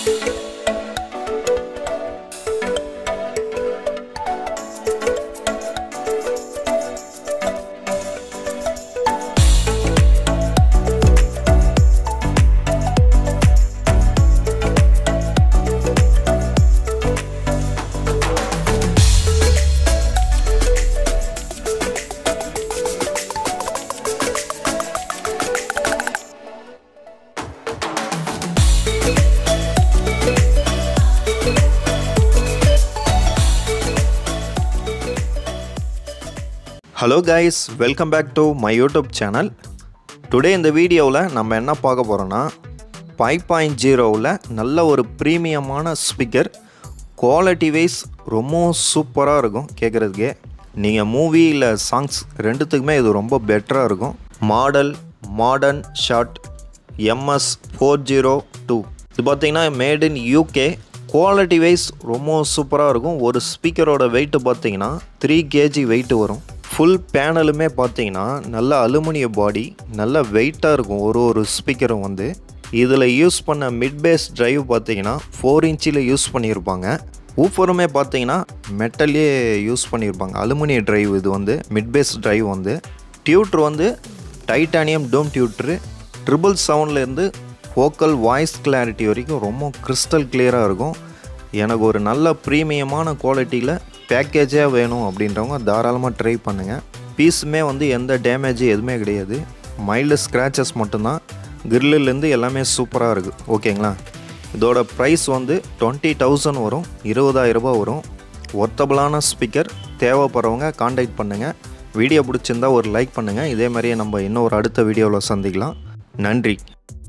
hello guys welcome back to my YouTube channel today இந்த வீடியோவில் நம்ம என்ன பார்க்க போகிறோன்னா ஃபைவ் பாயிண்ட் ஜீரோவில் நல்ல ஒரு ப்ரீமியமான ஸ்பீக்கர் குவாலிட்டி வைஸ் ரொம்ப சூப்பராக இருக்கும் கேட்குறதுக்கே நீங்கள் மூவி இல்லை சாங்ஸ் ரெண்டுத்துக்குமே இது ரொம்ப பெட்டராக இருக்கும் model modern short MS four zero two இது பார்த்தீங்கன்னா made in UK quality wise ரொம்ப சூப்பராக இருக்கும் ஒரு ஸ்பீக்கரோட வெயிட்டு பார்த்தீங்கன்னா த்ரீ கேஜி வெயிட் வரும் ஃபுல் பேனலுமே பார்த்தீங்கன்னா நல்ல அலுமினிய பாடி நல்ல வெயிட்டாக இருக்கும் ஒரு ஒரு ஸ்பீக்கரும் வந்து இதில் யூஸ் பண்ண மிட் பேஸ் டிரைவ் பார்த்தீங்கன்னா ஃபோர் இன்ச்சில் யூஸ் பண்ணியிருப்பாங்க ஊஃபருமே பார்த்தீங்கன்னா மெட்டல்லே யூஸ் பண்ணியிருப்பாங்க அலுமினிய டிரைவ் இது வந்து மிட் பேஸ் டிரைவ் வந்து டியூட்ரு வந்து டைட்டானியம் டோம் டியூட்ரு ட்ரிபிள் சவுண்ட்லேருந்து வோக்கல் வாய்ஸ் கிளாரிட்டி வரைக்கும் ரொம்ப கிறிஸ்டல் கிளியராக இருக்கும் எனக்கு ஒரு நல்ல ப்ரீமியமான குவாலிட்டியில் பேக்கேஜாக வேணும் அப்படின்றவங்க தாராளமாக ட்ரை பண்ணுங்கள் பீஸுமே வந்து எந்த டேமேஜ் எதுவுமே கிடையாது மைல்டு ஸ்க்ராச்சஸ் மட்டும்தான் கிரில்லேருந்து எல்லாமே சூப்பராக இருக்குது ஓகேங்களா இதோட ப்ரைஸ் வந்து டுவெண்ட்டி தௌசண்ட் வரும் இருபதாயிரம் ரூபாய் வரும் ஒர்த்தபிளான ஸ்பீக்கர் தேவைப்படுறவங்க காண்டாக்ட் பண்ணுங்கள் வீடியோ பிடிச்சிருந்தா ஒரு லைக் பண்ணுங்கள் இதே மாதிரியே நம்ம இன்னொரு அடுத்த வீடியோவில் சந்திக்கலாம் நன்றி